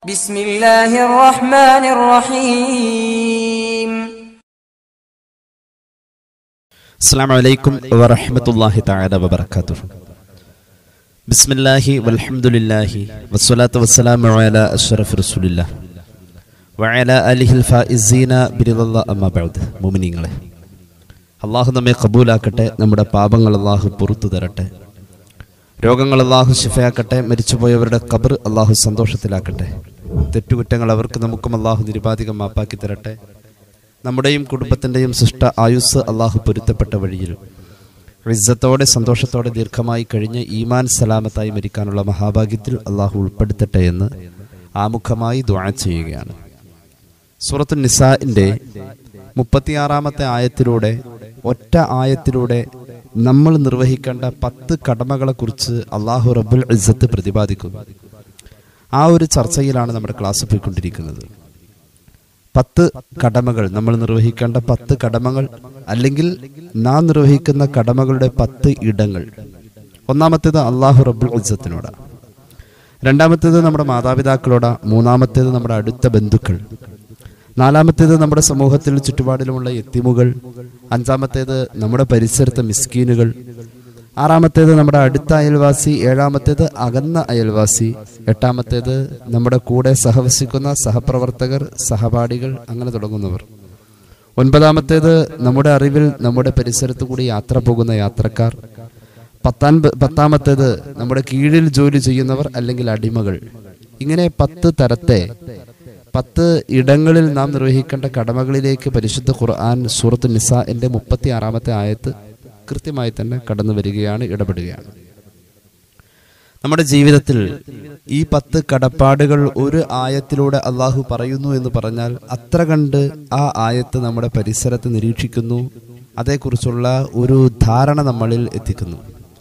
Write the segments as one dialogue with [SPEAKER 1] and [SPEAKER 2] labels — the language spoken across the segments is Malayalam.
[SPEAKER 1] بسم الله الرحمن الرحيم
[SPEAKER 2] السلام عليكم ورحمة الله تعالى وبركاته بسم الله والحمد لله والصلاة والسلام على أشرف رسول الله وعلى آله الفائزين برضا الله أما بعد മുഅ്മിനീങ്ങളെ അള്ളാഹു നമ്മെ കബൂലാക്കട്ടെ നമ്മുടെ പാപങ്ങൾ അള്ളാഹു പുറത്തു തരട്ടെ രോഗങ്ങൾ അള്ളാഹു ശിഫയാക്കട്ടെ മരിച്ചുപോയവരുടെ കബർ അള്ളാഹു സന്തോഷത്തിലാക്കട്ടെ തെറ്റുകുറ്റങ്ങൾ അവർക്ക് നമുക്കും അള്ളാഹു നിരുപാധികം മാപ്പാക്കി തരട്ടെ നമ്മുടെയും കുടുംബത്തിൻ്റെയും സൃഷ്ട ആയുസ് അള്ളാഹു പൊരുത്തപ്പെട്ട വഴിയിൽ ഇസ്സത്തോടെ സന്തോഷത്തോടെ ദീർഘമായി കഴിഞ്ഞ് ഈമാൻ സലാമത്തായി മരിക്കാനുള്ള മഹാഭാഗ്യത്തിൽ അള്ളാഹു ഉൾപ്പെടുത്തട്ടെ എന്ന് ആമുഖമായി ദുആ ചെയ്യുകയാണ് സൂറത്തു നിസാഇന്റെ മുപ്പത്തിയാറാമത്തെ ആയത്തിലൂടെ ഒറ്റ ആയത്തിലൂടെ നമ്മൾ നിർവഹിക്കേണ്ട പത്ത് കടമകളെക്കുറിച്ച് അള്ളാഹു റബ്ബുൽ ഇസ്സത്ത് പ്രതിപാദിക്കുന്നു ആ ഒരു ചർച്ചയിലാണ് നമ്മുടെ ക്ലാസ് പോയിക്കൊണ്ടിരിക്കുന്നത് പത്ത് കടമകൾ നമ്മൾ നിർവഹിക്കേണ്ട പത്ത് കടമകൾ അല്ലെങ്കിൽ നാം നിർവഹിക്കുന്ന കടമകളുടെ പത്ത് ഇടങ്ങൾ ഒന്നാമത്തേത് അള്ളാഹു റബ്ബുൽ ഇസ്സത്തിനോടാണ് രണ്ടാമത്തേത് നമ്മുടെ മാതാപിതാക്കളോടാ മൂന്നാമത്തേത് നമ്മുടെ അടുത്ത ബന്ധുക്കൾ നാലാമത്തേത് നമ്മുടെ സമൂഹത്തിൽ ചുറ്റുപാടിലുമുള്ള എത്തിമുകൾ അഞ്ചാമത്തേത് നമ്മുടെ പരിസരത്തെ മിസ്കീനുകൾ ആറാമത്തേത് നമ്മുടെ അടുത്ത അയൽവാസി ഏഴാമത്തേത് അകന്ന അയൽവാസി എട്ടാമത്തേത് നമ്മുടെ കൂടെ സഹവസിക്കുന്ന സഹപ്രവർത്തകർ സഹപാഠികൾ അങ്ങനെ തുടങ്ങുന്നവർ ഒൻപതാമത്തേത് നമ്മുടെ അറിവിൽ നമ്മുടെ പരിസരത്തു കൂടി യാത്ര പോകുന്ന യാത്രക്കാർ പത്താം പത്താമത്തേത് നമ്മുടെ കീഴിൽ ജോലി ചെയ്യുന്നവർ അല്ലെങ്കിൽ അടിമകൾ ഇങ്ങനെ പത്ത് തരത്തെ പത്ത് ഇടങ്ങളിൽ നാം നിർവഹിക്കേണ്ട കടമകളിലേക്ക് പരിശുദ്ധ ഖുർആൻ സൂറത്ത് നിസാന്റെ മുപ്പത്തി ആറാമത്തെ ആയത്ത് കൃത്യമായി തന്നെ കടന്നു വരികയാണ് ഇടപെടുകയാണ് നമ്മുടെ ജീവിതത്തിൽ ഈ പത്ത് കടപ്പാടുകൾ ഒരു ആയത്തിലൂടെ അള്ളാഹു പറയുന്നു എന്ന് പറഞ്ഞാൽ അത്ര കണ്ട് ആ ആയത്ത് നമ്മുടെ പരിസരത്ത് നിരീക്ഷിക്കുന്നു അതേക്കുറിച്ചുള്ള ഒരു ധാരണ നമ്മളിൽ എത്തിക്കുന്നു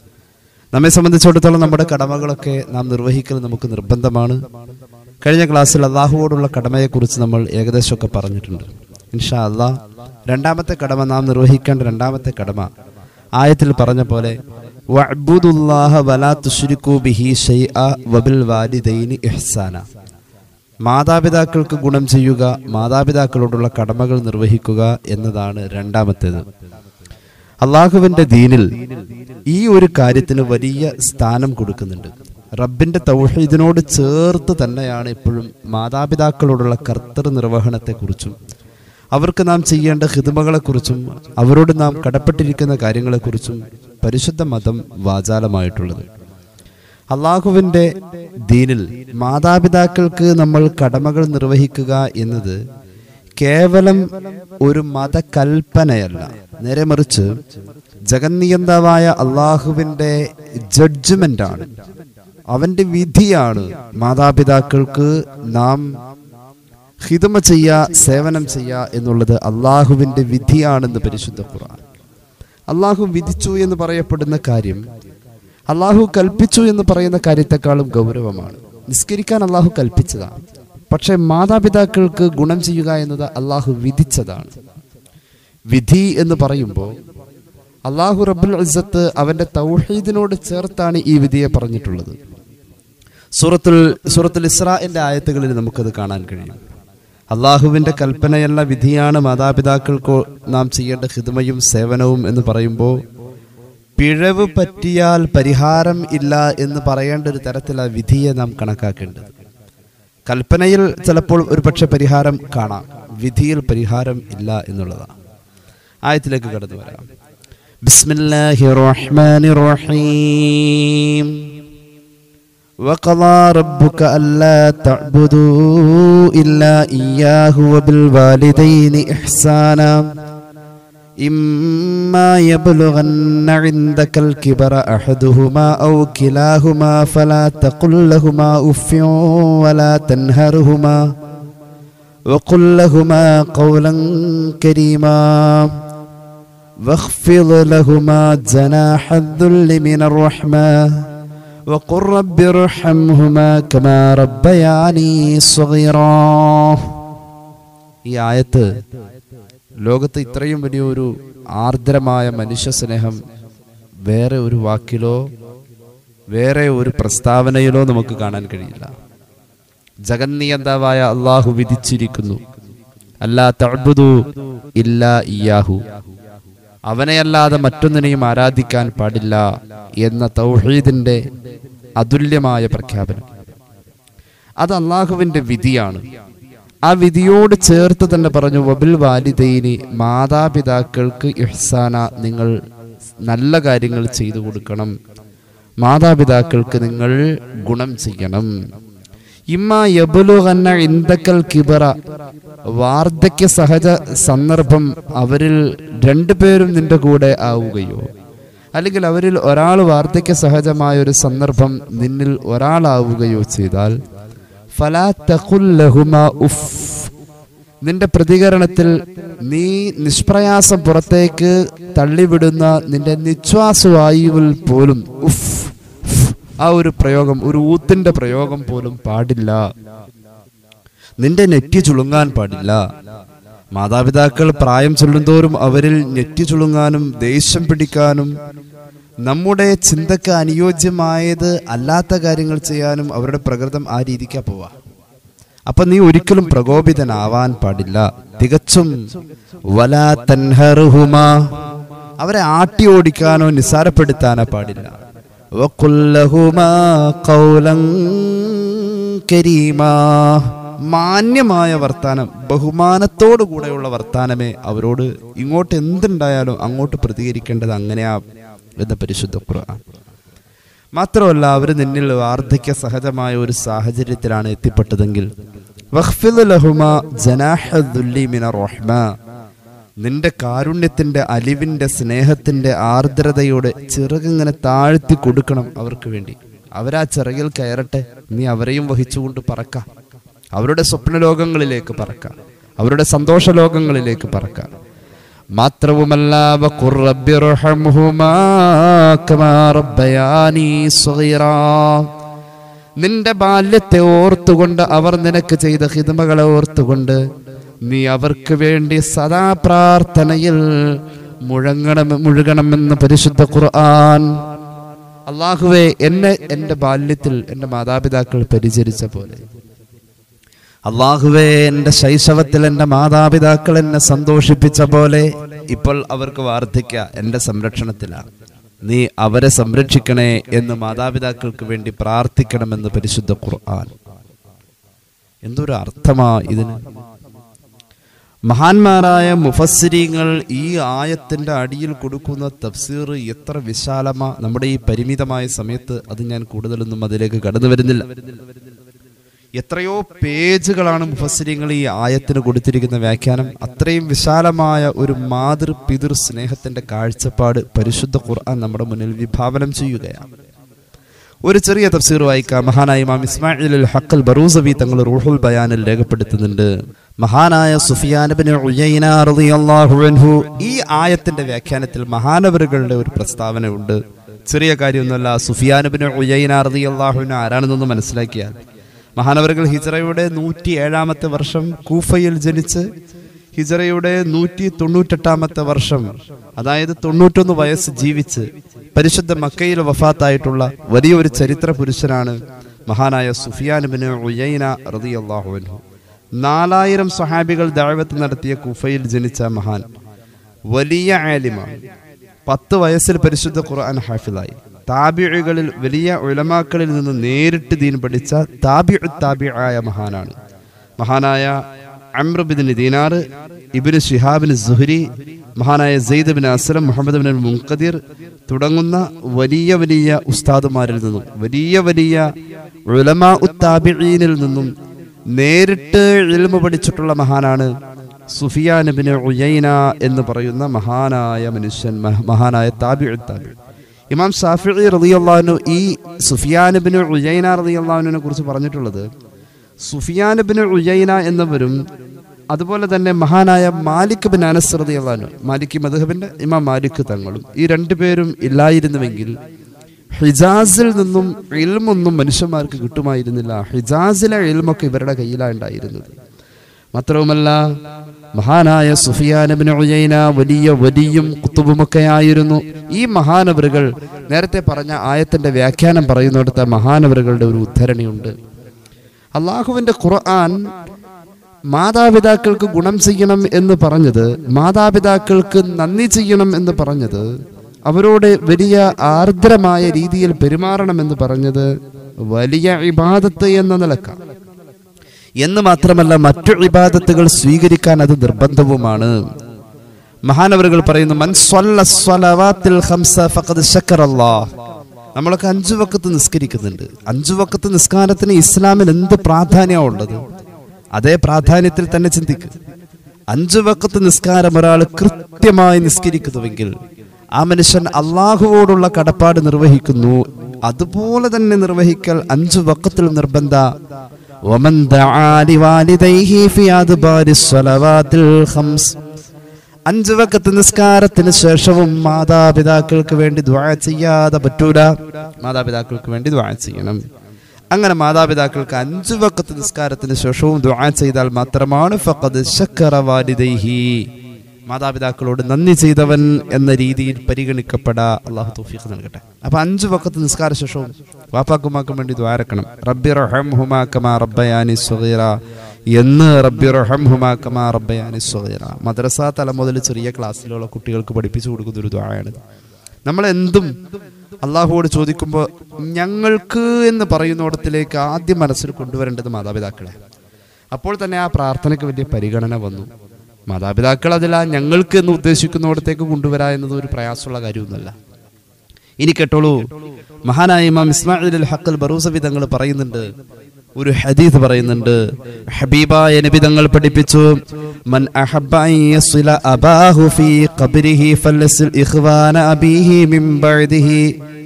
[SPEAKER 2] നമ്മെ സംബന്ധിച്ചിടത്തോളം നമ്മുടെ കടമകളൊക്കെ നാം നിർവഹിക്കൽ നമുക്ക് നിർബന്ധമാണ് കഴിഞ്ഞ ക്ലാസ്സിൽ അള്ളാഹുവോടുള്ള കടമയെക്കുറിച്ച് നമ്മൾ ഏകദേശമൊക്കെ പറഞ്ഞിട്ടുണ്ട് ഇൻഷാ അള്ളാഹ് രണ്ടാമത്തെ കടമ നാം നിർവഹിക്കേണ്ട രണ്ടാമത്തെ കടമ ആയത്തിൽ പറഞ്ഞ പോലെ വഅ്ബുദുല്ലാഹ വലാ തുശ്രികൂ ബിഹി ശൈഅ വബിൽ വാലിദൈനി ഇഹ്സാന മാതാപിതാക്കൾക്ക് ഗുണം ചെയ്യുക മാതാപിതാക്കളോടുള്ള കടമകൾ നിർവഹിക്കുക എന്നതാണ് രണ്ടാമത്തേത് അള്ളാഹുവിന്റെ ദീനിൽ ഈ ഒരു കാര്യത്തിന് വലിയ സ്ഥാനം കൊടുക്കുന്നുണ്ട് റബ്ബിന്റെ തൗഹീദിനോട് ചേർത്ത് തന്നെയാണ് എപ്പോഴും മാതാപിതാക്കളോടുള്ള കർത്തൃ നിർവഹണത്തെക്കുറിച്ചും അവർക്ക് നാം ചെയ്യേണ്ട ഹിതമകളെക്കുറിച്ചും അവരോട് നാം കടപ്പെട്ടിരിക്കുന്ന കാര്യങ്ങളെക്കുറിച്ചും പരിശുദ്ധ മതം വാചാലമായിട്ടുള്ളത് അള്ളാഹുവിന്റെ ദീനിൽ മാതാപിതാക്കൾക്ക് നമ്മൾ കടമകൾ നിർവഹിക്കുക എന്നത് കേവലം ഒരു മതകൽപ്പനയല്ല നേരെ മറിച്ച് ജഗന്നിയന്താവായ അള്ളാഹുവിന്റെ ജഡ്ജ്മെന്റ് ആണ് അവന്റെ വിധിയാണ് മാതാപിതാക്കൾക്ക് നാം ഹിതമ ചെയ്യ സേവനം ചെയ്യ എന്നുള്ളത് അള്ളാഹുവിന്റെ വിധിയാണെന്ന് പരിശുദ്ധ ഖുർആൻ അള്ളാഹു വിധിച്ചു എന്ന് പറയപ്പെടുന്ന കാര്യം അള്ളാഹു കൽപ്പിച്ചു എന്ന് പറയുന്ന കാര്യത്തെക്കാളും ഗൗരവമാണ് നിസ്കരിക്കാൻ അള്ളാഹു കൽപ്പിച്ചതാണ് പക്ഷെ മാതാപിതാക്കൾക്ക് ഗുണം ചെയ്യുക എന്നത് അള്ളാഹു വിധിച്ചതാണ് വിധി എന്ന് പറയുമ്പോൾ അള്ളാഹു റബ്ബുൽ ഇസ്സത്ത് അവന്റെ തൗഹീദിനോട് ചേർത്താണ് ഈ വിധിയെ പറഞ്ഞിട്ടുള്ളത് സൂറത്തുൽ സൂറത്തുൽ ഇസ്രാന്റെ ആയത്തുകളിൽ നമുക്കത് കാണാൻ കഴിയും അള്ളാഹുവിന്റെ കൽപ്പനയല്ല വിധിയാണ് മാതാപിതാക്കൾക്ക് നാം ചെയ്യേണ്ട ഹിതമയും സേവനവും എന്ന് പറയുമ്പോൾ പിഴവ് പറ്റിയാൽ പരിഹാരം ഇല്ല എന്ന് പറയേണ്ട ഒരു തരത്തിലുള്ള വിധിയെ നാം കണക്കാക്കേണ്ടത് കൽപ്പനയിൽ ചിലപ്പോൾ ഒരുപക്ഷെ പരിഹാരം കാണാം വിധിയിൽ പരിഹാരം ഇല്ല എന്നുള്ളതാണ് ആയത്തിലേക്ക് കടന്നു വരാം ബിസ്മില്ലാഹി റഹ്മാനി റഹീം وقضى ربك ألا تعبدوا إلا إياه وبالوالدين إحسانا إما يبلغن عندك الكبر أحدهما أو كلاهما فلا تقل لهما أف ولا تنهرهما وقل لهما قولا كريما واخفض لهما جناح الذل من الرحمة وقل رب ارحمهما كما ربياني صغيرا ഈ ആയത്ത് ലോകത്ത് ഇത്രയും വലിയൊരു ആർദ്രമായ മനുഷ്യ സ്നേഹം വേറെ ഒരു വാക്കിലോ വേറെ ഒരു പ്രസ്താവനയിലോ നമുക്ക് കാണാൻ കഴിയില്ല ജഗന്നിയന്താവായ അള്ളാഹു വിധിച്ചിരിക്കുന്നു അല്ലാ തഅബുദു ഇല്ലാ ഇയാഹു അവനെയല്ലാതെ മറ്റൊന്നിനെയും ആരാധിക്കാൻ പാടില്ല എന്ന തൗഹീദിന്റെ അതുല്യമായ പ്രഖ്യാപനം അത് അള്ളാഹുവിന്റെ വിധിയാണ് ആ വിധിയോട് ചേർത്ത് തന്നെ പറഞ്ഞു വബിൽ വാലിദൈനി മാതാപിതാക്കൾക്ക് ഇഹ്സാന നിങ്ങൾ നല്ല കാര്യങ്ങൾ ചെയ്തു കൊടുക്കണം മാതാപിതാക്കൾക്ക് നിങ്ങൾ ഗുണം ചെയ്യണം ഇമ്മ യബുലുഹന്ന ഇന്ദക്കൽ കിബറ വാർദ്ധക്യ സഹജ സന്ദർഭം അവരിൽ രണ്ടുപേരും നിന്റെ കൂടെ ആവുകയോ അല്ലെങ്കിൽ അവരിൽ ഒരാൾ വാർദ്ധക്യ സഹജമായ ഒരു സന്ദർഭം നിന്നിൽ ഒരാളാവുകയോ ചെയ്താൽ ഫലാ തഖുൽ ലഹുമാ ഉഫ് നിന്റെ പ്രതികരണത്തിൽ നീ നിഷ്പ്രയാസം പുറത്തേക്ക് തള്ളിവിടുന്ന നിന്റെ നിശ്വാസവായുവിൽ പോലും ഉഫ് ഉഫ്, ആ ഒരു പ്രയോഗം ഒരു ഊത്തിന്റെ പ്രയോഗം പോലും പാടില്ല നിന്റെ നെറ്റി ചുളുങ്ങാൻ പാടില്ല മാതാപിതാക്കൾ പ്രായം ചെല്ലുന്തോറും അവരിൽ നെറ്റി ചുളുങ്ങാനും ദേഷ്യം പിടിക്കാനും നമ്മുടെ ചിന്തക്ക് അനുയോജ്യമായത് അല്ലാത്ത കാര്യങ്ങൾ ചെയ്യാനും അവരുടെ പ്രകൃതം ആ രീതിക്കാ പോവാ അപ്പൊ നീ ഒരിക്കലും പ്രകോപിതനാവാൻ പാടില്ല തികച്ചും വലാ തൻഹറുഹുമാ അവരെ ആട്ടി ഓടിക്കാനോ നിസാരപ്പെടുത്താനോ പാടില്ല വഖുല്ലഹുമാ ഖൗലൻ കരീമാ മാന്യമായ വർത്താനം ബഹുമാനത്തോടു കൂടെയുള്ള വർത്താനമേ അവരോട് ഇങ്ങോട്ട് എന്തുണ്ടായാലും അങ്ങോട്ട് പ്രതികരിക്കേണ്ടത് അങ്ങനെയാ എന്ന പരിശുദ്ധ ഖുർആൻ മാത്രമല്ല അവർ നിന്നിൽ വാർദ്ധക്യ സഹജമായ ഒരു സാഹചര്യത്തിലാണ് എത്തിപ്പെട്ടതെങ്കിൽ വഖ്ഫിദ് ലഹുമാ ജനാഹ ദുല്ലി മിന റഹ്മ നിന്റെ കാരുണ്യത്തിന്റെ അലിവിന്റെ സ്നേഹത്തിന്റെ ആർദ്രതയോടെ ചിറകിങ്ങനെ താഴ്ത്തി കൊടുക്കണം അവർക്ക് വേണ്ടി അവരാ ചിറകിൽ കയറട്ടെ നീ അവരെയും വഹിച്ചുകൊണ്ട് പറക്കാം അവരുടെ സ്വപ്നലോകങ്ങളിലേക്ക് പറക്കാം അവരുടെ സന്തോഷ ലോകങ്ങളിലേക്ക് പറക്കാം മാത്രവുമല്ല വഖുർ റബ്ബി റഹ്മഹുമാ കമാ റബ്ബയാനി സ്വഗീറാ നിന്റെ ബാല്യത്തെ ഓർത്തുകൊണ്ട് അവർ നിനക്ക് ചെയ്ത ഹിതമകളെ ഓർത്തുകൊണ്ട് നീ അവർക്ക് വേണ്ടി സദാ പ്രാർത്ഥനയിൽ മുഴങ്ങണം മുഴുകണമെന്ന് പരിശുദ്ധ ഖുർആൻ അള്ളാഹുവെ എന്നെ എൻ്റെ ബാല്യത്തിൽ എൻ്റെ മാതാപിതാക്കൾ പരിചരിച്ച പോലെ അള്ളാഹുവെ എൻ്റെ ശൈശവത്തിൽ എൻ്റെ മാതാപിതാക്കൾ എന്നെ സന്തോഷിപ്പിച്ച പോലെ ഇപ്പോൾ അവർക്ക് വാർദ്ധക്യ എൻ്റെ സംരക്ഷണത്തിലാണ് നീ അവരെ സംരക്ഷിക്കണേ എന്ന് മാതാപിതാക്കൾക്ക് വേണ്ടി പ്രാർത്ഥിക്കണമെന്ന് പരിശുദ്ധ ഖുർആൻ എന്തൊരു അർത്ഥമാ ഇതിന് മഹാന്മാരായ മുഫസ്സിരിങ്ങൾ ഈ ആയത്തിന്റെ അടിയിൽ കൊടുക്കുന്ന തഫ്സീർ എത്ര വിശാലമാ നമ്മുടെ ഈ പരിമിതമായ സമയത്ത് അത് ഞാൻ കൂടുതലൊന്നും അതിലേക്ക് കടന്നു വരുന്നില്ല എത്രയോ പേജുകളാണ് മുഫസ്സിരിങ്ങൾ ഈ ആയത്തിന് കൊടുത്തിരിക്കുന്ന വ്യാഖ്യാനം അത്രയും വിശാലമായ ഒരു മാതൃ പിതൃ സ്നേഹത്തിന്റെ കാഴ്ചപ്പാട് പരിശുദ്ധ ഖുർആൻ നമ്മുടെ മുന്നിൽ വിഭാവനം ചെയ്യുകയാണ് ഒരു ചെറിയ തഫ്സീർ വായിക്കാം മഹാനായ ഇമാം ഇസ്മായിൽ അൽ ഹക്കൽ ബറൂസവി തങ്ങൾ റൂഹുൽ ബയാനിൽ രേഖപ്പെടുത്തുന്നുണ്ട് മഹാനായ സുഫിയാനബിന് അൻഹു ഈ ആയത്തിന്റെ വ്യാഖ്യാനത്തിൽ മഹാനവറുകളുടെ ഒരു പ്രസ്താവന ഉണ്ട് ചെറിയ കാര്യമൊന്നുമല്ല സുഫിയാനബിന് ഉയ്യന റതി അള്ളാഹുവിന് ആരാണെന്നൊന്ന് മനസ്സിലാക്കിയാൽ മഹാനവറുകൾ ഹിജറയുടെ നൂറ്റി ഏഴാമത്തെ വർഷം കൂഫയിൽ ജനിച്ച് ഹിജറയുടെ നൂറ്റി തൊണ്ണൂറ്റെട്ടാമത്തെ വർഷം അതായത് തൊണ്ണൂറ്റൊന്ന് വയസ്സ് ജീവിച്ച് പരിശുദ്ധ മക്കയിൽ വഫാത്തായിട്ടുള്ള വലിയൊരു ചരിത്ര പുരുഷനാണ് മഹാനായ സുഫിയാനുബിന് ഉയ്യന റളിയല്ലാഹു അൻഹു നാലായിരം സ്വഹാബികൾ ദഅവത്ത് നടത്തിയ കുഫയിൽ ജനിച്ച മഹാൻ വലിയ ആലിമാണ് പത്ത് വയസ്സിൽ പരിശുദ്ധ ഖുർആൻ ഹാഫിലായി താബിഴുകളിൽ വലിയ ഉലമാക്കളിൽ നിന്ന് നേരിട്ട് ദീൻ പഠിച്ച താബിഉ താബിആയ മഹാനാണ് മഹാനായ അമ്രബിൻ ദീനാർ ഇബിന് ഷിഹാബിൻ സുഹരി മഹാനായ Zaid bin Aslam Muhammad bin Munkadir തുടങ്ങുന്ന വലിയ വലിയ ഉസ്താദുമാരിൽ നിന്നും വലിയ വലിയ ഉലമാ ഉത്താബിഈനിൽ നിന്നും നേരിട്ട് ഇൽമ പഠിച്ചിട്ടുള്ള മഹാനാണ് സുഫിയാൻ ബിൻ ഉയൈന എന്ന് പറയുന്ന മഹാനായ മനുഷ്യൻ മഹ- മഹാനായ താബിഉ താബിഉ ഇമാം ഷാഫിഈ റളിയല്ലാഹു ഈ സുഫിയാൻ ബിൻ ഉയൈന റളിയല്ലാഹുവിനെ കുറിച്ച് പറഞ്ഞിട്ടുള്ളത് സുഫിയാൻ ബിൻ ഉയൈന എന്നവരും അതുപോലെ തന്നെ മഹാനായ മാലിക് ബിൻ അനസ് റളിയല്ലാഹു മാലിക് മദ്ഹബിന്റെ ഇമാം മാലിക് തങ്ങളും ഈ രണ്ടുപേരും ഇല്ലായിരുന്നുവെങ്കിൽ ഹിജാസിൽ നിന്നും ഇൽമൊന്നും മനുഷ്യന്മാർക്ക് കിട്ടുമായിരുന്നില്ല ഹിജാസിലെ ഇൽമൊക്കെ ഇവരുടെ കയ്യിലാണ് ഉണ്ടായിരുന്നത് മാത്രവുമല്ല മഹാനായ സുഫിയാനബിന് ഉയൈന വലിയ വലിയും കുത്തുബുമൊക്കെ ആയിരുന്നു ഈ മഹാനവറുകൾ നേരത്തെ പറഞ്ഞ ആയത്തിന്റെ വ്യാഖ്യാനം പറയുന്നിടത്ത് മഹാനവറുകളുടെ ഒരു ഉദ്ധരണിയുണ്ട്
[SPEAKER 3] അള്ളാഹുവിന്റെ ഖുർആൻ മാതാപിതാക്കൾക്ക് ഗുണം ചെയ്യണം എന്ന് പറഞ്ഞത് മാതാപിതാക്കൾക്ക് നന്ദി ചെയ്യണം എന്ന് പറഞ്ഞത് അവരോട് വലിയ ആർദ്രമായ രീതിയിൽ പെരുമാറണമെന്ന് പറഞ്ഞത് വലിയ ഇബാദത്ത് എന്ന നിലക്കാണ്
[SPEAKER 2] എന്ന് മാത്രമല്ല മറ്റു ഇബാദത്തുകൾ സ്വീകരിക്കാൻ അത് നിർബന്ധവുമാണ് മഹാനവറുകൾ പറയുന്നു മൻ സ്വല്ല സ്വലവാത്തിൽ ഖംസ ഫഖദ് ശക്കറല്ലാഹ് നമ്മളൊക്കെ അഞ്ചു വക്കത്ത് നിസ്കരിക്കുന്നുണ്ട് അഞ്ചു വക്കത്ത് നിസ്കാരത്തിന് ഇസ്ലാമിൽ എന്ത് പ്രാധാന്യമാണ് ഉള്ളത് അതേ പ്രാധാന്യത്തിൽ തന്നെ ചിന്തിക്കുക അഞ്ചു വക്കത്ത് നിസ്കാരം ഒരാൾ കൃത്യമായി നിസ്കരിക്കുന്നുവെങ്കിൽ ആ മനുഷ്യൻ അള്ളാഹുവോടുള്ള കടപ്പാട് നിർവഹിക്കുന്നു അതുപോലെ തന്നെ നിർവഹിക്കൽ അഞ്ചു വക്കത്തിൽ നിർബന്ധ ومن دعا لوالديه في أدبار الصلوات الخمس അഞ്ച് വക്കത്ത് നിസ്കാരത്തിന് ശേഷവും മാതാപിതാക്കൾക്ക് വേണ്ടി ദ്വാ ചെയ്യാതെ പറ്റൂല മാതാപിതാക്കൾക്ക് വേണ്ടി ദ്വാ ചെയ്യണം അങ്ങനെ മാതാപിതാക്കൾക്ക് അഞ്ച് വക്കത്ത് നിസ്കാരത്തിന് ശേഷവും ദ്വാ ചെയ്താൽ മാത്രമാണ് ഫഖദ് ശക്കറ വാലിദൈഹി മാതാപിതാക്കളോട് നന്ദി ചെയ്തവൻ എന്ന രീതിയിൽ പരിഗണിക്കപ്പെടാ അള്ളാഹു തൗഫീഖ് നൽകട്ടെ അപ്പൊ അഞ്ചു വക്കത്ത് നിസ്കാര ശേഷവും വാപ്പാക്കുമാക്കും വേണ്ടി ദ്വാരക്കണം റബ്ബി റഹംഹുമാ കമാ റബ്ബയാനി സ്വഗീറ എന്ന് റബ്ബി റഹംഹുമാ കമാ റബ്ബയാനി സ്വഗീറ മദ്രസ തലം മുതൽ ചെറിയ ക്ലാസ്സിലുള്ള കുട്ടികൾക്ക് പഠിപ്പിച്ചു കൊടുക്കുന്ന ഒരു ദ്വായാണ് നമ്മൾ എന്തും അള്ളാഹുവോട് ചോദിക്കുമ്പോൾ ഞങ്ങൾക്ക് എന്ന് പറയുന്നിടത്തിലേക്ക് ആദ്യം മനസ്സിൽ കൊണ്ടുവരേണ്ടത് മാതാപിതാക്കളെ അപ്പോൾ തന്നെ ആ പ്രാർത്ഥനയ്ക്ക് വലിയ പരിഗണന വന്നു മാതാപിതാക്കൾ അതിൽ ആ ഞങ്ങൾക്ക് എന്ന് ഉദ്ദേശിക്കുന്നിടത്തേക്ക് കൊണ്ടുവരാ എന്നത് ഒരു പ്രയാസമുള്ള കാര്യമൊന്നുമല്ല ഇനി കേട്ടോളൂ മഹാനായ ഇമാം ഇസ്മായിൽ അൽ ഹക്കൽ ബറൂസബി തങ്ങൾ പറയുന്നുണ്ട് ഒരു ഹദീസ് പറയുന്നുണ്ട് ഹബീബായ നബി തങ്ങൾ പഠിപ്പിച്ചു മൻ അഹബ്ബ അൻ യസ്ല അബാഹു ഫീ ഖബ്രിഹി ഫലസ്ൽ ഇഖ്വാന അബീഹി മിൻ ബഅദിഹി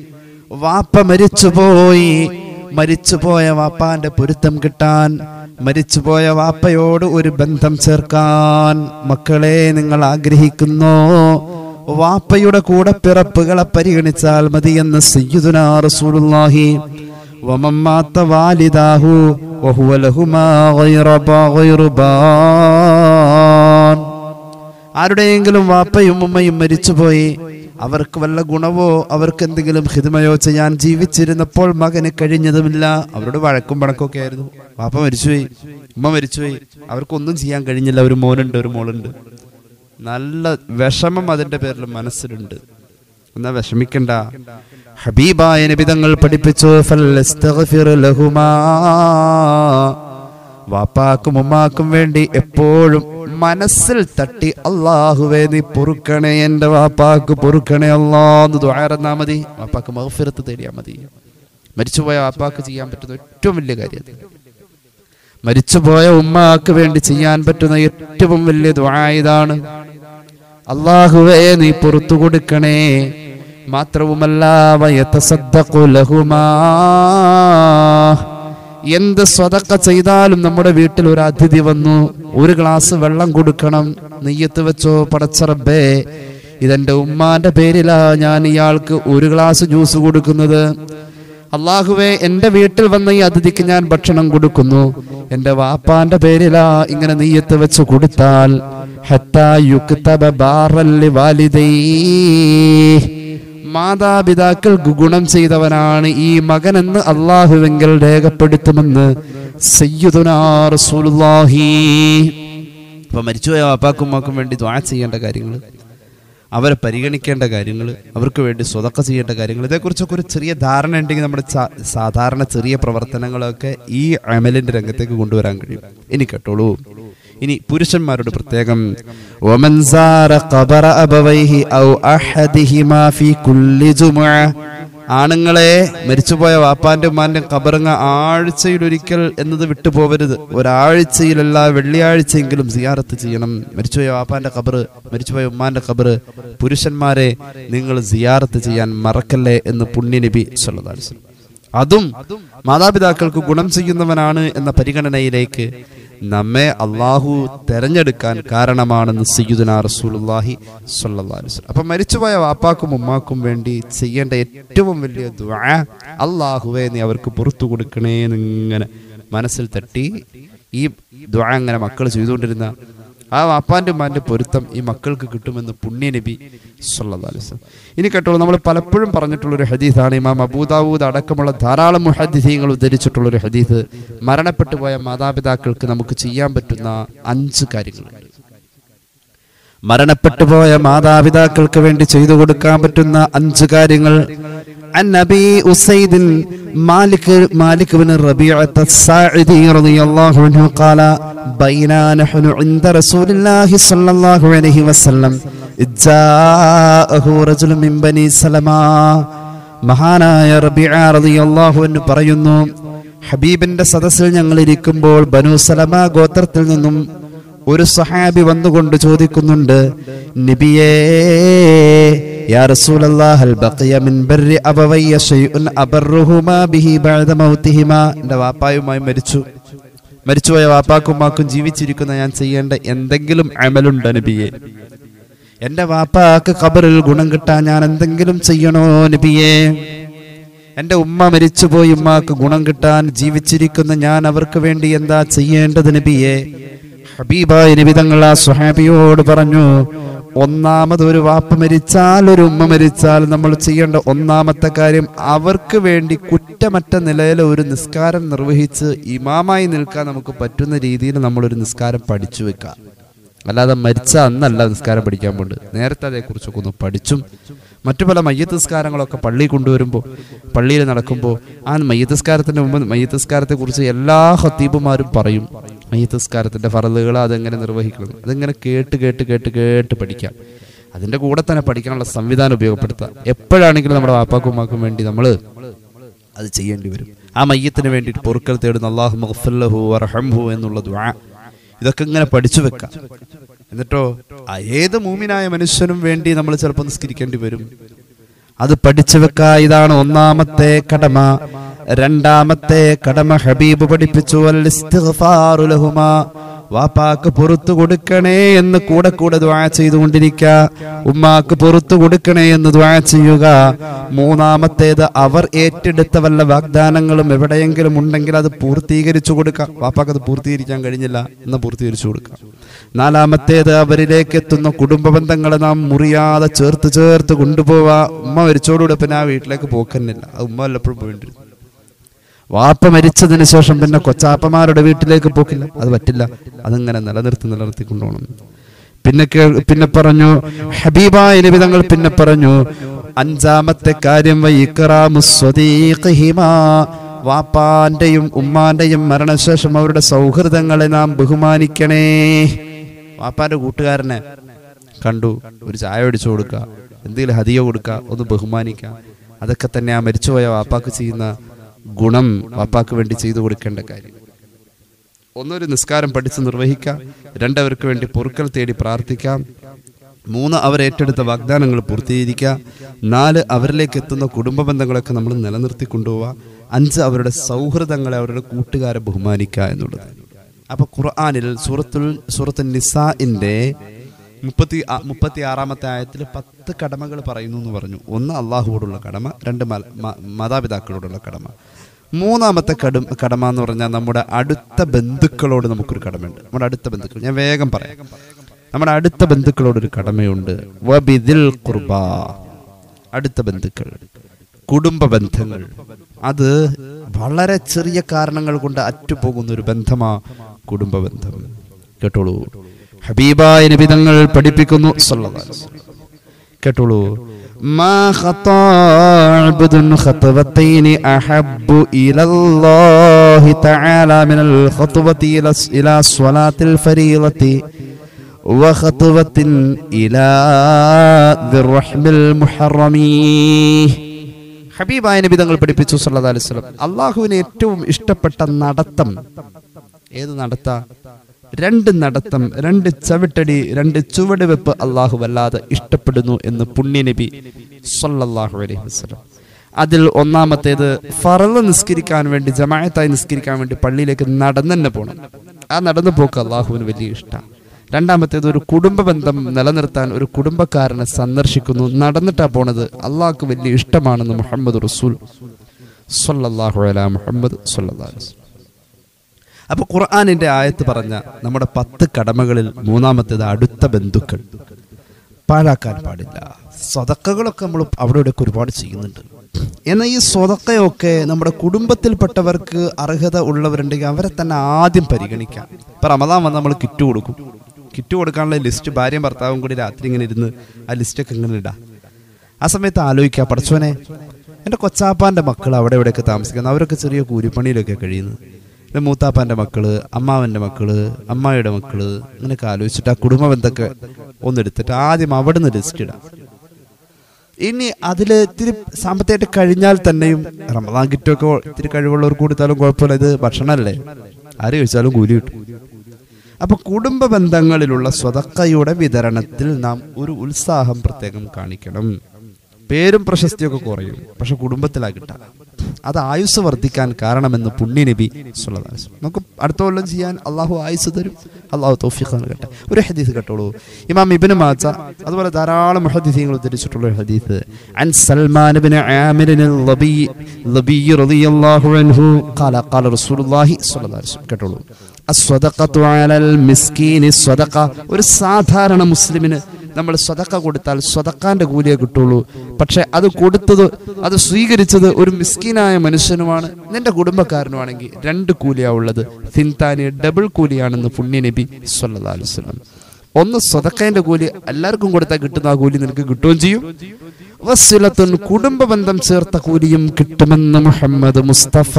[SPEAKER 2] വാപ്പ മരിച്ചുപോയി മരിച്ചുപോയ വാപ്പാന്റെ പൊരുത്തം കിട്ടാൻ മരിച്ചുപോയ വാപ്പയോട് ഒരു ബന്ധം ചേർക്കാൻ മക്കളെ നിങ്ങൾ ആഗ്രഹിക്കുന്നോ വാപ്പയുടെ കൂടെ പിറപ്പുകളെ പരിഗണിച്ചാൽ മതി എന്ന് സയ്യിദുനാ റസൂലുള്ളാഹി വമൻ മാത്ത വാലിദാഹു വഹുവ ലഹുമാ ഗൈറ ബാ- ഗൈറു ബാൻ ആരുടെയെങ്കിലും വാപ്പയും ഉമ്മയും മരിച്ചുപോയി അവർക്ക് വല്ല ഗുണവോ അവർക്ക് എന്തെങ്കിലും ഹിതമയോ ചെയ്യാൻ ജീവിച്ചിരുന്നപ്പോൾ മകന് കഴിഞ്ഞതുമില്ല അവരോട് വഴക്കും പണക്കൊക്കെ ആയിരുന്നു വാപ്പ മരിച്ചുപോയി ഉമ്മ മരിച്ചുപോയി അവർക്കൊന്നും ചെയ്യാൻ കഴിഞ്ഞില്ല ഒരു മോനുണ്ട് ഒരു മോളുണ്ട് നല്ല വിഷമം അതിന്റെ പേരിൽ മനസ്സിലുണ്ട് എന്നാ വിഷമിക്കണ്ട ഹബീബായ നിബിതങ്ങൾ പഠിപ്പിച്ചു ഫല്ലസ്തഗ്ഫിർ ലഹുമാ വാപ്പാക്കും ഉമ്മാക്കും വേണ്ടി എപ്പോഴും മനസ്സിൽ തട്ടി അള്ളാഹുവേ നീ പൊറുക്കണേ എന്റെ വാപ്പാക്ക് പൊറുക്കണേ അല്ലാന്ന് ദ്വാരന്നാ മതി വാപ്പാക്ക് മഹഫിറത്ത് തേടിയാ മതി മരിച്ചുപോയ വാപ്പാക്ക് ചെയ്യാൻ പറ്റുന്ന ഏറ്റവും വലിയ കാര്യം അത്. മരിച്ചുപോയ ഉമ്മാക്ക് വേണ്ടി ചെയ്യാൻ പറ്റുന്ന ഏറ്റവും വലിയ ദ്വാ ഇതാണ് അള്ളാഹുവേ നീ പുറത്തു കൊടുക്കണേ മാത്രവുമല്ല വയത്തസദ്ദഖു ലഹുമാ എന്ത് സ്വതക്ക ചെയ്താലും നമ്മുടെ വീട്ടിൽ ഒരു അതിഥി വന്നു ഒരു ഗ്ലാസ് വെള്ളം കൊടുക്കണം നെയ്യത്ത് വെച്ചോ പടച്ചറബേ ഇതെന്റെ ഉമ്മാന്റെ പേരിലാ ഞാൻ ഇയാൾക്ക് ഒരു ഗ്ലാസ് ജ്യൂസ് കൊടുക്കുന്നത് അള്ളാഹുവെ എന്റെ വീട്ടിൽ വന്ന ഈ അതിഥിക്ക് ഞാൻ ഭക്ഷണം കൊടുക്കുന്നു എന്റെ വാപ്പാന്റെ പേരിലാ ഇങ്ങനെ നെയ്യത്ത് വെച്ച് കൊടുത്താൽ ഹത്താ യുക്തബ ബാറൻ ലിവാലിദൈഹി. മാതാപിതാക്കൾക്ക് ഗുണം ചെയ്തവനാണ് ഈ മകനെന്ന് അള്ളാഹുവെങ്കിൽ രേഖപ്പെടുത്തുമെന്ന് സയ്യിദുനാ റസൂലുള്ളാഹി അപ്പൊ മരിച്ചുപോയ വാപ്പാക്കും ഉമ്മാക്കും വേണ്ടി ദ്വാ ചെയ്യേണ്ട കാര്യങ്ങൾ അവരെ പരിഗണിക്കേണ്ട കാര്യങ്ങൾ അവർക്ക് വേണ്ടി സ്വതക്ക ചെയ്യേണ്ട കാര്യങ്ങൾ ഇതേക്കുറിച്ചൊക്കെ ഒരു ചെറിയ ധാരണ ഉണ്ടെങ്കിൽ നമ്മുടെ ചാ- സാധാരണ ചെറിയ പ്രവർത്തനങ്ങളൊക്കെ ഈ അമലിന്റെ രംഗത്തേക്ക് കൊണ്ടുവരാൻ കഴിയും ഇനി കേട്ടോളൂ ഇനി പുരുഷന്മാരോട് പ്രത്യേകം ومن زار قبر أبويه أو أحدهما في كل جمعة ആണുങ്ങളെ മരിച്ചുപോയ വാപ്പാന്റെ ഉമ്മാന്റെ കബറങ്ങ ആഴ്ചയിലൊരിക്കൽ എന്നത് വിട്ടുപോകരുത് ഒരാഴ്ചയിലല്ല വെള്ളിയാഴ്ചയെങ്കിലും സിയാറത്ത് ചെയ്യണം മരിച്ചുപോയ വാപ്പാന്റെ കബറ് മരിച്ചുപോയ ഉമ്മാന്റെ കബറ് പുരുഷന്മാരെ നിങ്ങൾ സിയാറത്ത് ചെയ്യാൻ മറക്കല്ലേ എന്ന് പുണ്യനബി സല്ലല്ലാഹു അലൈഹി വസല്ലം. അതും മാതാപിതാക്കൾക്ക് ഗുണം ചെയ്യുന്നവനാണ് എന്ന പരിഗണനയിലേക്ക് നമ്മെ അള്ളാഹു തെരഞ്ഞെടുക്കാൻ കാരണമാണെന്ന് സയ്യിദുന റസൂലുള്ളാഹി സ്വല്ലല്ലാഹു അലൈഹി വസല്ലം. അപ്പൊ മരിച്ചുപോയ വാപ്പാക്കും ഉമ്മാക്കും വേണ്ടി ചെയ്യേണ്ട ഏറ്റവും വലിയ ദുആ അള്ളാഹുവെ നീ അവർക്ക് പുറത്തു കൊടുക്കണേ എന്നിങ്ങനെ മനസ്സിൽ തട്ടി ഈ ദുആ അങ്ങനെ മക്കൾ ചെയ്തുകൊണ്ടിരുന്ന
[SPEAKER 3] ആ വാപ്പാന്റെ ഉമ്മാന്റെ പൊരുത്തം ഈ മക്കൾക്ക് കിട്ടുമെന്ന് പുണ്യ നബി സല്ലല്ലാഹു അലൈഹി വസല്ലം ഇനി കേട്ടോളൂ നമ്മൾ പലപ്പോഴും പറഞ്ഞിട്ടുള്ള ഒരു ഹദീസാണ് ഇമാം അബൂദാവൂദ് അടക്കമുള്ള ധാരാളം മുഹദ്ദിസീങ്ങൾ ഉദ്ധരിച്ചിട്ടുള്ള ഒരു ഹദീസ് മരണപ്പെട്ടു പോയ മാതാപിതാക്കൾക്ക് നമുക്ക് ചെയ്യാൻ പറ്റുന്ന അഞ്ച് കാര്യങ്ങൾ
[SPEAKER 2] മരണപ്പെട്ടു പോയ മാതാപിതാക്കൾക്ക് വേണ്ടി ചെയ്തു കൊടുക്കാൻ പറ്റുന്ന അഞ്ച് കാര്യങ്ങൾ عن أبي أسيد مالك مالك بن الربيعة الساعدي رضي الله عنه قال بينا نحن عند رسول الله صلى الله عليه وسلم جاءه رجل من بني سلمة മഹാനായ റബിഅ റളിയല്ലാഹു അൻഹു പറയുന്നു ഹബീബിന്റെ സദസ്സിൽ ഞങ്ങൾ ഇരിക്കുമ്പോൾ ബനു സലമ ഗോത്രത്തിൽ നിന്നും ഒരു സഹാബി വന്നുകൊണ്ട് ചോദിക്കുന്നുണ്ട് നബിയേ യാ റസൂലല്ലാഹ് ഹൽ ബഖിയ മിൻ ബർരി അബവയ്യ ശൈഉൻ അബർറുഹുമാ ബിഹി ബഅദ മൗതിഹിമാ എൻ്റെ വാപ്പായുമായി മരിച്ചു മരിച്ചുപോയ വാപ്പാക്കും ഉമ്മാക്കും ജീവിച്ചിരിക്കുന്ന ഞാൻ ചെയ്യേണ്ട എന്തെങ്കിലും അമലുണ്ട് നബിയെ എന്റെ വാപ്പാക്ക് ഖബറിൽ ഗുണം കിട്ടാൻ ഞാൻ എന്തെങ്കിലും ചെയ്യണോ നബിയേ എന്റെ ഉമ്മ മരിച്ചുപോയി ഉമ്മാക്ക് ഗുണം കിട്ടാൻ ജീവിച്ചിരിക്കുന്ന ഞാൻ അവർക്ക് വേണ്ടി എന്താ ചെയ്യേണ്ടത് നബിയെ ഹബീബായ നബിതങ്ങൾ ആ സുഹാബിയോട് പറഞ്ഞു ഒന്നാമത് ഒരു വാപ്പ മരിച്ചാൽ ഒരു ഉമ്മ മരിച്ചാൽ നമ്മൾ ചെയ്യേണ്ട ഒന്നാമത്തെ കാര്യം അവർക്ക് വേണ്ടി കുറ്റമറ്റ നിലയിൽ ഒരു നിസ്കാരം നിർവഹിച്ച് ഇമാമായി നിൽക്കാൻ നമുക്ക് പറ്റുന്ന രീതിയിൽ നമ്മളൊരു നിസ്കാരം പഠിച്ചു വെക്കാം അല്ലാതെ മരിച്ച അന്നല്ല നിസ്കാരം പഠിക്കാൻ പോണ്ട് നേരത്തെ അതേക്കുറിച്ചൊക്കെ ഒന്ന് പഠിച്ചും മറ്റു പല മയ്യത്ത് നിസ്കാരങ്ങളൊക്കെ പള്ളിയിൽ കൊണ്ടുവരുമ്പോൾ പള്ളിയിൽ നടക്കുമ്പോൾ ആ മയ്യത്ത് നിസ്കാരത്തിന്റെ മുമ്പ് മയ്യത്ത് നിസ്കാരത്തെ കുറിച്ച് എല്ലാ ഹത്തീബുമാരും പറയും മയ്യത്ത് നിസ്കാരത്തിന്റെ ഫറലുകൾ അതെങ്ങനെ നിർവഹിക്കണം അതെങ്ങനെ കേട്ട് കേട്ട് കേട്ട് കേട്ട് പഠിക്കാം അതിന്റെ കൂടെ തന്നെ പഠിക്കാനുള്ള സംവിധാനം ഉപയോഗപ്പെടുത്താം എപ്പോഴാണെങ്കിലും നമ്മുടെ വാപ്പാക്കും ഉമ്മാക്കും വേണ്ടി നമ്മൾ അത് ചെയ്യേണ്ടി വരും ആ മയ്യത്തിന് വേണ്ടിയിട്ട് പൊറുക്കൽ തേടുന്ന അള്ളാഹു മഗ്ഫിർലഹു വർഹംഹു എന്നുള്ള ദുആ ഇതൊക്കെ ഇങ്ങനെ പഠിച്ചു വെക്കാം എന്നിട്ടോ ആ ഏത് മൂമിനായ മനുഷ്യനും വേണ്ടി നമ്മൾ ചിലപ്പോൾ നിസ്കരിക്കേണ്ടി വരും അത് പഠിച്ചു വെക്കാ ഇതാണ് ഒന്നാമത്തെ കടമ രണ്ടാമത്തെ കടമ ഹബീബ് പഠിപ്പിച്ചു അൽ ഇസ്തിഗ്ഫാറു ലഹുമാ വാപ്പാക്ക് പുറത്തു കൊടുക്കണേ എന്ന് കൂടെ കൂടെ ദ്വാ ചെയ്തുകൊണ്ടിരിക്ക ഉമ്മാക്ക് പുറത്തു കൊടുക്കണേ എന്ന് ദ്വാ ചെയ്യുക മൂന്നാമത്തേത് അവർ ഏറ്റെടുത്ത വല്ല വാഗ്ദാനങ്ങളും എവിടെയെങ്കിലും ഉണ്ടെങ്കിൽ അത് പൂർത്തീകരിച്ചു കൊടുക്കാം വാപ്പാക്ക് അത് പൂർത്തീകരിക്കാൻ കഴിഞ്ഞില്ല എന്ന് പൂർത്തീകരിച്ചു കൊടുക്കാം നാലാമത്തേത് അവരിലേക്ക് എത്തുന്ന കുടുംബ ബന്ധങ്ങളെ നാം മുറിയാതെ ചേർത്ത് ചേർത്ത് കൊണ്ടുപോവാ ഉമ്മ മരിച്ചോടുകൂടെ പിന്നെ ആ വീട്ടിലേക്ക് പോക്കുന്നില്ല അത് ഉമ്മ വല്ലപ്പോഴും പോയിട്ടിരുന്നു വാപ്പ മരിച്ചതിന് ശേഷം പിന്നെ കൊച്ചാപ്പമാരുടെ വീട്ടിലേക്ക് പോക്കില്ല അത് പറ്റില്ല അതിങ്ങനെ നിലനിർത്തി നിലനിർത്തി കൊണ്ടുപോകണം പിന്നെ കേ- പിന്നെ പറഞ്ഞു ഹബീബായ നിബിതങ്ങൾ പിന്നെ പറഞ്ഞു അഞ്ചാമത്തെ കാര്യം വൈക്റാമു സ്വദീഖിഹിമാ. വാപ്പാന്റെയും ഉമ്മാന്റെയും മരണശേഷം അവരുടെ സൗഹൃദങ്ങളെ നാം ബഹുമാനിക്കണേ വാപ്പാന്റെ കൂട്ടുകാരനെ കണ്ടു ഒരു ചായ ഒടിച്ചു കൊടുക്കുക എന്തെങ്കിലും ഹതിയ കൊടുക്കുക ഒന്ന് ബഹുമാനിക്കുക അതൊക്കെ തന്നെ ആ മരിച്ചുപോയ വാപ്പാക്ക് ചെയ്യുന്ന ഗുണം വാപ്പാക്ക് വേണ്ടി ചെയ്തു കൊടുക്കേണ്ട കാര്യം ഒന്നൊരു നിസ്കാരം പഠിച്ച് നിർവഹിക്കാം രണ്ടവർക്ക് വേണ്ടി പൊറുക്കൽ തേടി പ്രാർത്ഥിക്കാം മൂന്ന് അവർ ഏറ്റെടുത്ത വാഗ്ദാനങ്ങൾ പൂർത്തീകരിക്കുക നാല് അവരിലേക്ക് എത്തുന്ന കുടുംബ ബന്ധങ്ങളൊക്കെ നമ്മൾ നിലനിർത്തി കൊണ്ടുപോവുക അഞ്ച് അവരുടെ സൗഹൃദങ്ങളെ അവരുടെ കൂട്ടുകാരെ ബഹുമാനിക്കുക എന്നുള്ളത് അപ്പൊ ഖുർആനിൽ സൂറത്തുൽ സൂറത്തുൽ നിസാഇന്റെ മുപ്പത്തി ആ- മുപ്പത്തി ആറാമത്തെ ആയത്തിൽ പത്ത് കടമകൾ പറയുന്നു എന്ന് പറഞ്ഞു ഒന്ന് അള്ളാഹുവോടുള്ള കടമ രണ്ട് മല- മ- മാതാപിതാക്കളോടുള്ള കടമ മൂന്നാമത്തെ കടും കടമ എന്ന് പറഞ്ഞാൽ നമ്മുടെ അടുത്ത ബന്ധുക്കളോട് നമുക്കൊരു കടമയുണ്ട് നമ്മുടെ അടുത്ത ബന്ധുക്കൾ ഞാൻ വേഗം പറയാം നമ്മുടെ അടുത്ത ബന്ധുക്കളോട് ഒരു കടമയുണ്ട് വബിദിൽ ഖുർബ അടുത്ത ബന്ധുക്കൾ കുടുംബ ബന്ധങ്ങൾ അത് വളരെ ചെറിയ കാരണങ്ങൾ കൊണ്ട് അറ്റുപോകുന്ന ഒരു ബന്ധമാ കുടുംബ ബന്ധം കേട്ടോളൂ ഹബീബായ നിബിതങ്ങൾ പഠിപ്പിക്കുന്നു സല്ലല്ലാഹു അലൈഹി വസല്ലം. കേട്ടോളൂ ما خطا عبد خطوتين أحب إلى الله تعالى من الخطوة إلى إلى صلاة الفريضة وخطوة إلى ذي الرحم المحرم ഹബീബായ നബി തങ്ങൾ പഠിപ്പിച്ചു സല്ലല്ലാഹു അലൈഹി വസല്ലം അള്ളാഹുവിന് ഏറ്റവും ഇഷ്ടപ്പെട്ട നടത്തം ഏത് നടത്ത രണ്ട് നടത്തം രണ്ട് ചവിട്ടടി രണ്ട് ചുവട് വെപ്പ് അള്ളാഹു വല്ലാതെ ഇഷ്ടപ്പെടുന്നു എന്ന് പുണ്യനബി സല്ലല്ലാഹു അലൈഹി വസല്ലം അതിൽ ഒന്നാമത്തേത് ഫറല് നിസ്കരിക്കാൻ വേണ്ടി ജമാഅത്തായി നിസ്കരിക്കാൻ വേണ്ടി പള്ളിയിലേക്ക് നടന്നു തന്നെ പോകണം ആ നടന്നു പോക്ക് അള്ളാഹുവിന് വലിയ ഇഷ്ടമാണ് രണ്ടാമത്തേത് ഒരു കുടുംബ ബന്ധം നിലനിർത്താൻ ഒരു കുടുംബക്കാരനെ സന്ദർശിക്കുന്നു നടന്നിട്ടാ പോണത് അള്ളാഹ്ക്ക് വലിയ ഇഷ്ടമാണെന്ന് മുഹമ്മദ് റസൂൽ സല്ലല്ലാഹു അലാ മുഹമ്മദ് സല്ലല്ലാഹു അലൈഹി വസല്ലം
[SPEAKER 3] അപ്പൊ ഖുർആാനിന്റെ ആയത്ത് പറഞ്ഞ നമ്മുടെ പത്ത് കടമകളിൽ മൂന്നാമത്തേത് അടുത്ത ബന്ധുക്കൾ പാഴാക്കാൻ പാടില്ല സ്വതക്കകളൊക്കെ നമ്മൾ അവിടെ ഇവിടെയൊക്കെ ഒരുപാട് ചെയ്യുന്നുണ്ട് എന്നാൽ ഈ സ്വതക്കയൊക്കെ നമ്മുടെ കുടുംബത്തിൽപ്പെട്ടവർക്ക് അർഹത ഉള്ളവരുണ്ടെങ്കിൽ അവരെ തന്നെ ആദ്യം പരിഗണിക്കാം ഇപ്പൊ റമദാൻ വന്ന് നമ്മൾ കിറ്റ് കൊടുക്കും കിറ്റ് കൊടുക്കാനുള്ള ലിസ്റ്റ് ഭാര്യയും ഭർത്താവും കൂടി രാത്രി ഇങ്ങനെ ഇരുന്ന് ആ ലിസ്റ്റൊക്കെ ഇങ്ങനെ ഇടാം ആ സമയത്ത് ആലോചിക്കുക പഠിച്ചോനെ എൻ്റെ കൊച്ചാപ്പാൻ്റെ മക്കൾ അവിടെ ഇവിടെയൊക്കെ താമസിക്കുന്നത് അവരൊക്കെ ചെറിയ കൂലിപ്പണിയിലൊക്കെ കഴിയുന്നത് എൻ്റെ മൂത്താപ്പാൻ്റെ മക്കള് അമ്മാവൻ്റെ മക്കള് അമ്മായിയുടെ മക്കള് അങ്ങനെയൊക്കെ ആലോചിച്ചിട്ട് ആ കുടുംബ ബന്ധമൊക്കെ ഒന്നെടുത്തിട്ട് ആദ്യം അവിടെ നിന്ന് ലിസ്റ്റ് ഇടാം ഇനി അതിൽ ഇത്തിരി സാമ്പത്തികമായിട്ട് കഴിഞ്ഞാൽ തന്നെയും റമദാൻ കിറ്റൊക്കെ ഇത്തിരി കഴിവുള്ളവർ കൊടുത്താലും കുഴപ്പമില്ല ഇത് ഭക്ഷണമല്ലേ ആര് കഴിച്ചാലും കൂലി കിട്ടും അപ്പൊ കുടുംബ ബന്ധങ്ങളിലുള്ള സ്വതക്കയുടെ വിതരണത്തിൽ നാം ഒരു ഉത്സാഹം പ്രത്യേകം കാണിക്കണം പേരും പ്രശസ്തിയൊക്കെ കുറയും പക്ഷെ കുടുംബത്തിലാ കിട്ടാം അത് ആയുസ് വർദ്ധിക്കാൻ കാരണമെന്ന് പുണ്യനബി സ്വല്ലല്ലാഹു അലൈഹി വസല്ലം. നമുക്ക് അടുത്ത കൊല്ലം ചെയ്യാൻ അള്ളാഹു ആയുസ് തരും അള്ളാഹു തൗഫീഖ് നൽകട്ടെ ഒരു ഹദീസ് കേട്ടോളൂ ഇമാം ഇബ്നു മാജ അതുപോലെ ധാരാളം ഹദീസുകൾ ഉദ്ധരിച്ചിട്ടുള്ള ഒരു ഹദീസ് അൻ സൽമാൻ ഇബ്നു ആമിർ ലബി ലബി റളിയല്ലാഹു അൻഹു ഖാല ഖാല റസൂലുള്ളാഹി സ്വല്ലല്ലാഹു അലൈഹി വസല്ലം കേട്ടോളൂ അസ്വദഖത്തു അലൽ മിസ്കീനി സ്വദഖ ഒരു സാധാരണ മുസ്ലിമിന് നമ്മൾ സ്വതക്ക കൊടുത്താൽ സ്വതക്കാന്റെ കൂലിയെ കിട്ടുള്ളൂ പക്ഷെ അത് കൊടുത്തത് അത് സ്വീകരിച്ചത് ഒരു മിസ്കീനായ മനുഷ്യനുമാണ് നിന്റെ കുടുംബക്കാരനുമാണെങ്കിൽ രണ്ട് കൂലിയാ ഉള്ളത് ഫിൻതാനി ഡബിൾ കൂലിയാണെന്ന് പുണ്യ നബി സല്ലല്ലാഹു അലൈഹി വസല്ലം ഒന്ന് സ്വതക്കേന്റെ കൂലി എല്ലാവർക്കും കൊടുത്താൽ കിട്ടുന്ന ആ കൂലി നിനക്ക് കിട്ടുകയും ചെയ്യും വസ്സിലത്തുൻ കുടുംബ ബന്ധം ചേർത്ത കൂലിയും കിട്ടുമെന്ന് മുഹമ്മദ് മുസ്തഫ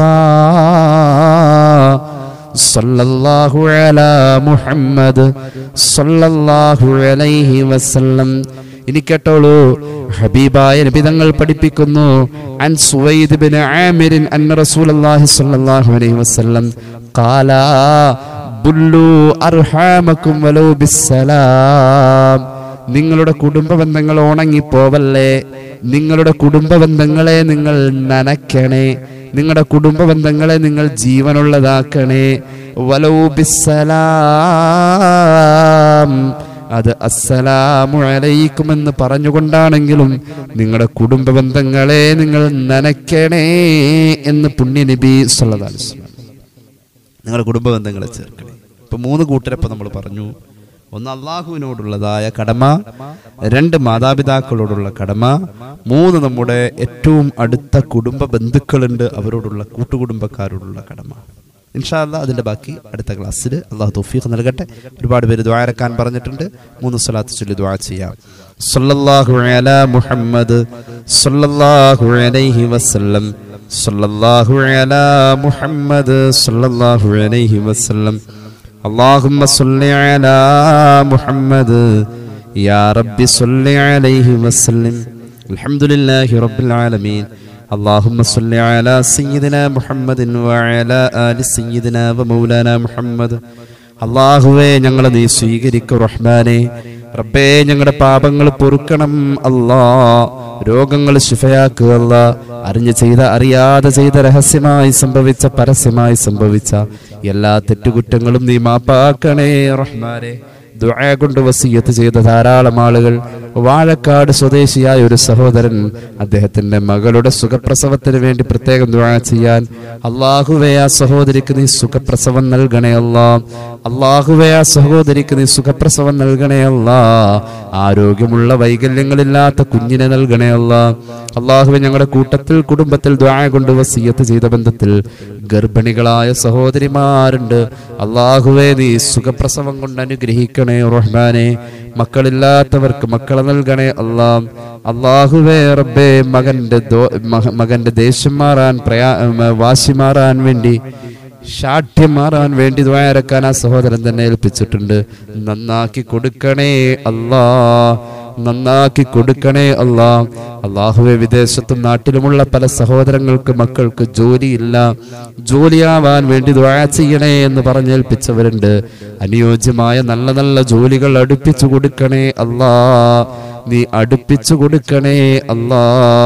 [SPEAKER 3] സല്ലല്ലാഹു അലാ മുഹമ്മദ് സല്ലല്ലാഹു അലൈഹി വസല്ലം ഇനി കേട്ടോളൂ ഹബീബായ നബി തങ്ങൾ പഠിപ്പിക്കുന്നു അൻ സുവൈദ് ബിൻ ആമിരിൻ അന്ന റസൂലുള്ളാഹി സ്വല്ലല്ലാഹു അലൈഹി വസല്ലം ഖാല ബുല്ലു അർഹാമക്കും വലൗ ബിസ്സലാം നിങ്ങളുടെ കുടുംബ ബന്ധങ്ങൾ ഉണങ്ങിപ്പോവല്ലേ നിങ്ങളുടെ കുടുംബ ബന്ധങ്ങളെ നിങ്ങൾ നനയ്ക്കണേ നിങ്ങളുടെ കുടുംബ ബന്ധങ്ങളെ നിങ്ങൾ ജീവനുള്ളതാക്കണേ വലൗ ബിസ്സലാം അത് അസ്സലാമു അലൈക്കും എന്ന് പറഞ്ഞുകൊണ്ടാണെങ്കിലും നിങ്ങളുടെ കുടുംബ ബന്ധങ്ങളെ നിങ്ങൾ നനയ്ക്കണേ എന്ന് പുണ്യനബി സല്ലല്ലാഹു അലൈഹി വസല്ലം നിങ്ങളുടെ കുടുംബ ബന്ധങ്ങളെ ചേർക്കണേ ഇപ്പൊ മൂന്ന് കൂട്ടരപ്പം നമ്മൾ പറഞ്ഞു ഒന്ന് അള്ളാഹുവിനോടുള്ളതായ കടമ രണ്ട് മാതാപിതാക്കളോടുള്ള കടമ മൂന്ന് നമ്മുടെ ഏറ്റവും അടുത്ത കുടുംബ ബന്ധുക്കളുണ്ട് അവരോടുള്ള കൂട്ടുകുടുംബക്കാരോടുള്ള കടമ ഇൻഷാല്ല അതിന്റെ ബാക്കി അടുത്ത ക്ലാസ്സിൽ അള്ളാഹു തൗഫീഖ് നൽകട്ടെ ഒരുപാട് പേര് ദ്വാരക്കാൻ പറഞ്ഞിട്ടുണ്ട് മൂന്ന് സ്വലാത്ത് ചൊല്ലി ദ്വാ ചെയ്യാം സല്ലല്ലാഹു അലാ മുഹമ്മദ് സല്ലല്ലാഹു അലൈഹി വസല്ലം സല്ലല്ലാഹു അലാ മുഹമ്മദ് സല്ലല്ലാഹു അലൈഹി വസല്ലം اللهم صل على محمد يا رب صل عليه وسلم الحمد لله رب العالمين اللهم صل على سيدنا محمد وعلى آل سيدنا ومولانا محمد അള്ളാഹുവേ ഞങ്ങളെ നീ സ്വീകരിക്കും റഹ്മാനെ റബ്ബേ ഞങ്ങളുടെ പാപങ്ങൾ പൊറുക്കണം അല്ലാ രോഗങ്ങൾ ശിഫയാക്കുക അല്ലാ അറിഞ്ഞു ചെയ്ത അറിയാതെ ചെയ്ത രഹസ്യമായി സംഭവിച്ച പരസ്യമായി സംഭവിച്ച എല്ലാ തെറ്റുകുറ്റങ്ങളും നീ മാപ്പാക്കണേ റഹ്മാനെ ദുആ കൊണ്ട് വസീയത്ത് ചെയ്ത ധാരാളം ആളുകൾ വാഴക്കാട് സ്വദേശിയായ ഒരു സഹോദരൻ അദ്ദേഹത്തിന്റെ മകളുടെ സുഖപ്രസവത്തിന് വേണ്ടി പ്രത്യേകം ദുആ ചെയ്യാൻ അള്ളാഹുവേ ആ സഹോദരിക്ക് നീ സുഖപ്രസവം നൽകണേ അല്ലാ അള്ളാഹുവേ ആ സഹോദരിക്ക് നീ സുഖപ്രസവം നൽകണേ അല്ലാ ആരോഗ്യമുള്ള വൈകല്യങ്ങളില്ലാത്ത കുഞ്ഞിനെ നൽകണേ അല്ലാ അള്ളാഹുവെ ഞങ്ങളുടെ കൂട്ടത്തിൽ കുടുംബത്തിൽ ദ്വായ കൊണ്ട് വസീയത്ത് ചെയ്ത ബന്ധത്തിൽ ഗർഭിണികളായ സഹോദരിമാരുണ്ട് അള്ളാഹുവെ നീ സുഖപ്രസവം കൊണ്ട് അനുഗ്രഹിക്കണേ റഹ്മാനെ മക്കളില്ലാത്തവർക്ക് മക്കളെ നൽകണേ അല്ലാ അള്ളാഹുവേ റബ്ബേ മകന്റെ ദോ- മക- മകന്റെ ദേഷ്യം മാറാൻ പ്രയാ ഉം, വാശി മാറാൻ വേണ്ടി ശാഠ്യം മാറാൻ വേണ്ടി ദ്വാരക്കാൻ ആ സഹോദരൻ തന്നെ ഏൽപ്പിച്ചിട്ടുണ്ട് നന്നാക്കി കൊടുക്കണേ അല്ലാ നന്നാക്കി കൊടുക്കണേ അല്ലാ അള്ളാഹുവെ വിദേശത്തും നാട്ടിലുമുള്ള പല സഹോദരങ്ങൾക്ക് മക്കൾക്ക് ജോലിയില്ല ജോലിയാവാൻ വേണ്ടി ദ്വാ ചെയ്യണേ എന്ന് പറഞ്ഞേൽപ്പിച്ചവരുണ്ട് അനുയോജ്യമായ നല്ല നല്ല ജോലികൾ അടുപ്പിച്ചു കൊടുക്കണേ അല്ലാ നീ അടുപ്പിച്ചു കൊടുക്കണേ അല്ലാ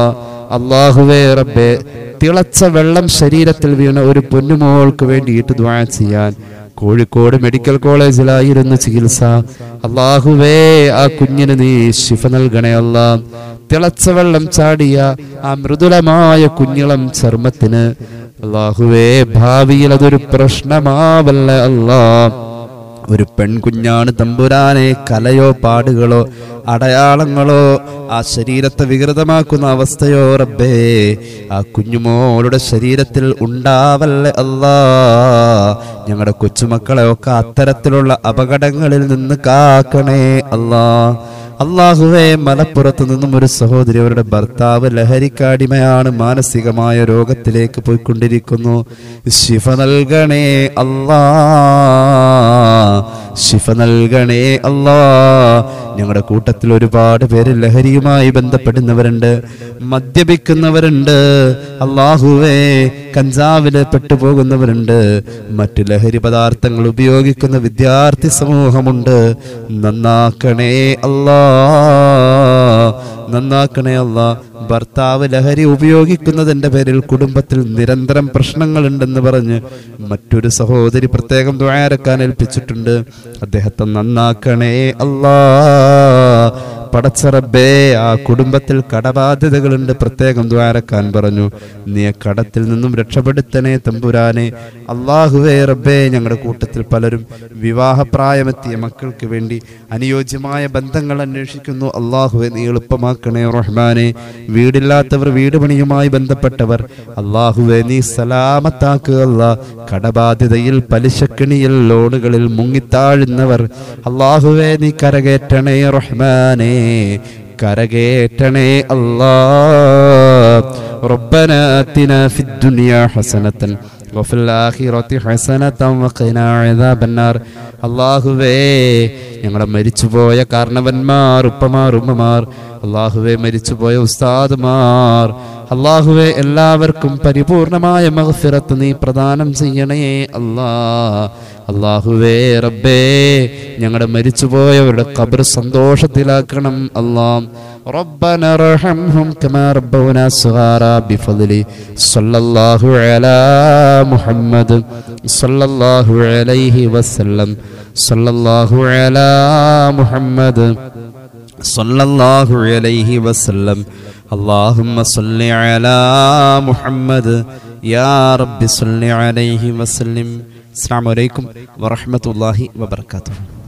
[SPEAKER 3] അള്ളാഹുവേ റബ്ബേ തിളച്ച വെള്ളം ശരീരത്തിൽ വീണ ഒരു പൊന്നുമോൾക്ക് വേണ്ടിയിട്ട് ദ്വാ ചെയ്യാൻ കോഴിക്കോട് മെഡിക്കൽ കോളേജിലായിരുന്നു ചികിത്സ അള്ളാഹുവേ ആ കുഞ്ഞിന് നീ ശിഫ നൽകണേ അല്ല തിളച്ച വെള്ളം ചാടിയ ആ മൃദുലമായ കുഞ്ഞിളം ചർമ്മത്തിന് അള്ളാഹുവേ ഭാവിയിൽ അതൊരു പ്രശ്നമാവല്ല അല്ലാ ഒരു പെൺകുഞ്ഞാണ് തമ്പുരാനെ കലയോ പാടുകളോ അടയാളങ്ങളോ ആ ശരീരത്തെ വികൃതമാക്കുന്ന അവസ്ഥയോ റബ്ബേ ആ കുഞ്ഞുമോളുടെ ശരീരത്തിൽ ഉണ്ടാവല്ലേ അല്ലാ ഞങ്ങളുടെ കൊച്ചുമക്കളെ ഒക്കെ അത്തരത്തിലുള്ള അപകടങ്ങളിൽ നിന്ന് കാക്കണേ അല്ലാ അള്ളാഹുവെ മലപ്പുറത്ത് നിന്നും ഒരു സഹോദരി അവരുടെ ഭർത്താവ് ലഹരിക്കാടിമയാണ് മാനസികമായ രോഗത്തിലേക്ക് പോയിക്കൊണ്ടിരിക്കുന്നു ശിഫ നൽകണേ അല്ലാ ശിഫ നൽകണേ അല്ലാ ഞങ്ങളുടെ കൂട്ടത്തിൽ ഒരുപാട് പേര് ലഹരിയുമായി ബന്ധപ്പെടുന്നവരുണ്ട് മദ്യപിക്കുന്നവരുണ്ട് അള്ളാഹുവേ കഞ്ചാവില് പെട്ടുപോകുന്നവരുണ്ട് മറ്റു ലഹരി പദാർത്ഥങ്ങൾ ഉപയോഗിക്കുന്ന വിദ്യാർത്ഥി സമൂഹമുണ്ട് നന്നാക്കണേ അല്ലാ നന്നാക്കണേ അല്ല ഭർത്താവ് ലഹരി ഉപയോഗിക്കുന്നതിന്റെ പേരിൽ കുടുംബത്തിൽ നിരന്തരം പ്രശ്നങ്ങളുണ്ടെന്ന് പറഞ്ഞ് മറ്റൊരു സഹോദരി പ്രത്യേകം ദ്വാരക്കാൻ ഏൽപ്പിച്ചിട്ടുണ്ട് അദ്ദേഹത്തെ നന്നാക്കണേ അല്ലാ പടച്ചറബേ ആ കുടുംബത്തിൽ കടബാധ്യതകളുണ്ട് പ്രത്യേകം ദ്വാരക്കാൻ പറഞ്ഞു നീ ആ കടത്തിൽ നിന്നും രക്ഷപ്പെടുത്തണേ തമ്പുരാനെ അള്ളാഹുവേ റബ്ബേ ഞങ്ങളുടെ കൂട്ടത്തിൽ പലരും വിവാഹപ്രായമെത്തിയ മക്കൾക്ക് വേണ്ടി അനുയോജ്യമായ ബന്ധങ്ങൾ അന്വേഷിക്കുന്നു അള്ളാഹുവെ നീ എളുപ്പമാക്കണേ റഹ്മാനെ വീടില്ലാത്തവർ വീട് പണിയുമായി ബന്ധപ്പെട്ടവർ അള്ളാഹുവെ നീ സലാമത്താക്കുക അല്ലാ കടബാധ്യതയിൽ പലിശക്കിണിയിൽ ലോണുകളിൽ മുങ്ങിത്താഴുന്നവർ അള്ളാഹുവെ നീ കരകേറ്റണേ റഹ്മാനെ കരകേറ്റണേ അല്ലാ ربنا آتنا في الدنيا حسنة وفي الآخرة حسنة وقنا عذاب النار അള്ളാഹുവേ ഞങ്ങളെ മരിച്ചുപോയ കാരണവന്മാർ ഉപ്പമാർ ഉമ്മമാർ അള്ളാഹുവെ മരിച്ചുപോയ ഉസ്താദുമാർ അള്ളാഹുവെ എല്ലാവർക്കും പരിപൂർണമായ മഹഫിറത്ത് നീ പ്രദാനം ചെയ്യണേ അല്ലാ അള്ളാഹുവേ റബ്ബേ ഞങ്ങളുടെ മരിച്ചുപോയവരുടെ ഖബർ സന്തോഷത്തിലാക്കണം അല്ലാ ربنا ارحمهم كما ربونا صغارا بفضل صلى الله على محمد صلى الله عليه وسلم صلى الله على محمد صلى الله عليه وسلم اللهم صل على محمد يا رب صل عليه وسلم السلام عليكم ورحمة الله وبركاته